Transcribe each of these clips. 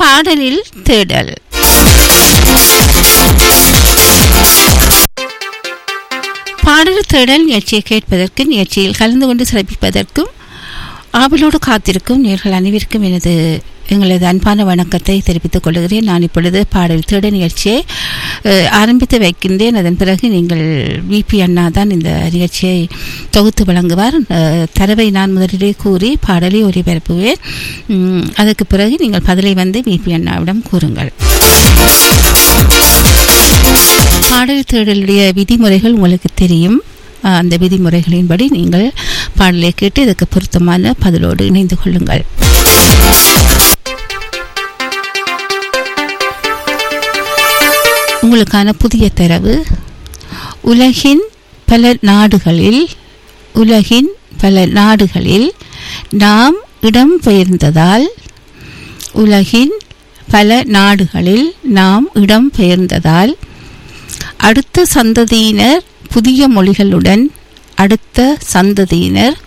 பாடலில் தேடல் பாடல் தேடல் நிகழ்ச்சியை கேட்பதற்கு நிகழ்ச்சியில் கலந்து கொண்டு சிறப்பிப்பதற்கும் ஆவலோடு காத்திருக்கும் நேர்கள் அனைவருக்கும் எனது எங்களது அன்பான வணக்கத்தை தெரிவித்துக் கொள்கிறேன் நான் இப்பொழுது பாடல் தேட நிகழ்ச்சியை அஹ், ஆரம்பித்து வைக்கின்றேன் அதன் பிறகு நீங்கள் விபி அண்ணா தான் இந்த நிகழ்ச்சியை தொகுத்து வழங்குவார் அஹ், தரவை நான் முதலிலே கூறி பாடலை ஒளிபரப்புவேன் உம், அதற்கு பிறகு நீங்கள் பதிலை வந்து விபி அண்ணாவிடம் கூறுங்கள் பாடல் தேடலுடைய விதிமுறைகள் உங்களுக்கு தெரியும் அஹ், அந்த விதிமுறைகளின்படி நீங்கள் பாடலை கேட்டு இதற்கு பொருத்தமான பதிலோடு இணைந்து கொள்ளுங்கள் உங்களுக்கான புதிய தரவு உலகின் பல நாடுகளில் உலகின் பல நாடுகளில் நாம் இடம்பெயர்ந்ததால் உலகின் பல நாடுகளில் நாம் இடம்பெயர்ந்ததால் அடுத்த சந்ததியினர் புதிய மொழிகளுடன் அடுத்த சந்ததியினர்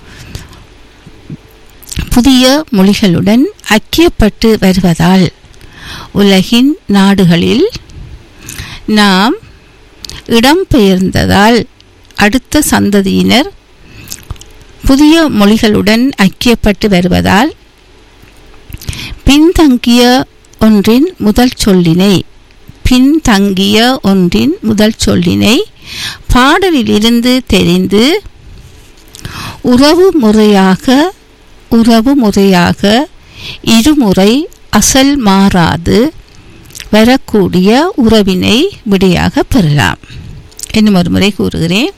புதிய மொழிகளுடன் ஐக்கியப்பட்டு வருவதால் உலகின் நாடுகளில் நாம் இடம்பெயர்ந்ததால் அடுத்த சந்ததியினர் புதிய மொழிகளுடன் ஐக்கியப்பட்டு வருவதால் பின்தங்கிய ஒன்றின் முதல் சொல்லினை பின்தங்கிய ஒன்றின் முதல் சொல்லினை பாடலிலிருந்து தெரிந்து உறவு முறையாக உறவு முறையாக இருமுறை அசல் மாறாது வரக்கூடிய உறவினை விடையாக பெறலாம் இன்னும் ஒரு முறை கூறுகிறேன்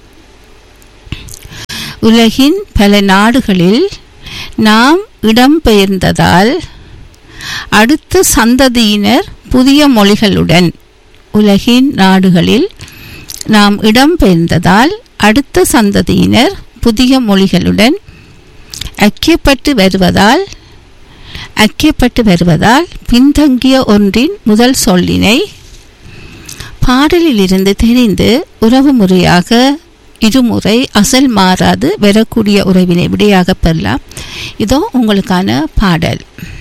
உலகின் பல நாடுகளில் நாம் இடம்பெயர்ந்ததால் அடுத்த சந்ததியினர் புதிய மொழிகளுடன் உலகின் நாடுகளில் நாம் இடம்பெயர்ந்ததால் அடுத்த சந்ததியினர் புதிய மொழிகளுடன் ஐக்கியப்பட்டு வருவதால் ஐக்கியப்பட்டு வருவதால் பின்தங்கிய ஒன்றின் முதல் சொல்லினை பாடலிலிருந்து தெரிந்து உறவு முறையாக இருமுறை அசல் மாறாது வரக்கூடிய உறவினை விடையாக பெறலாம் இதோ உங்களுக்கான பாடல்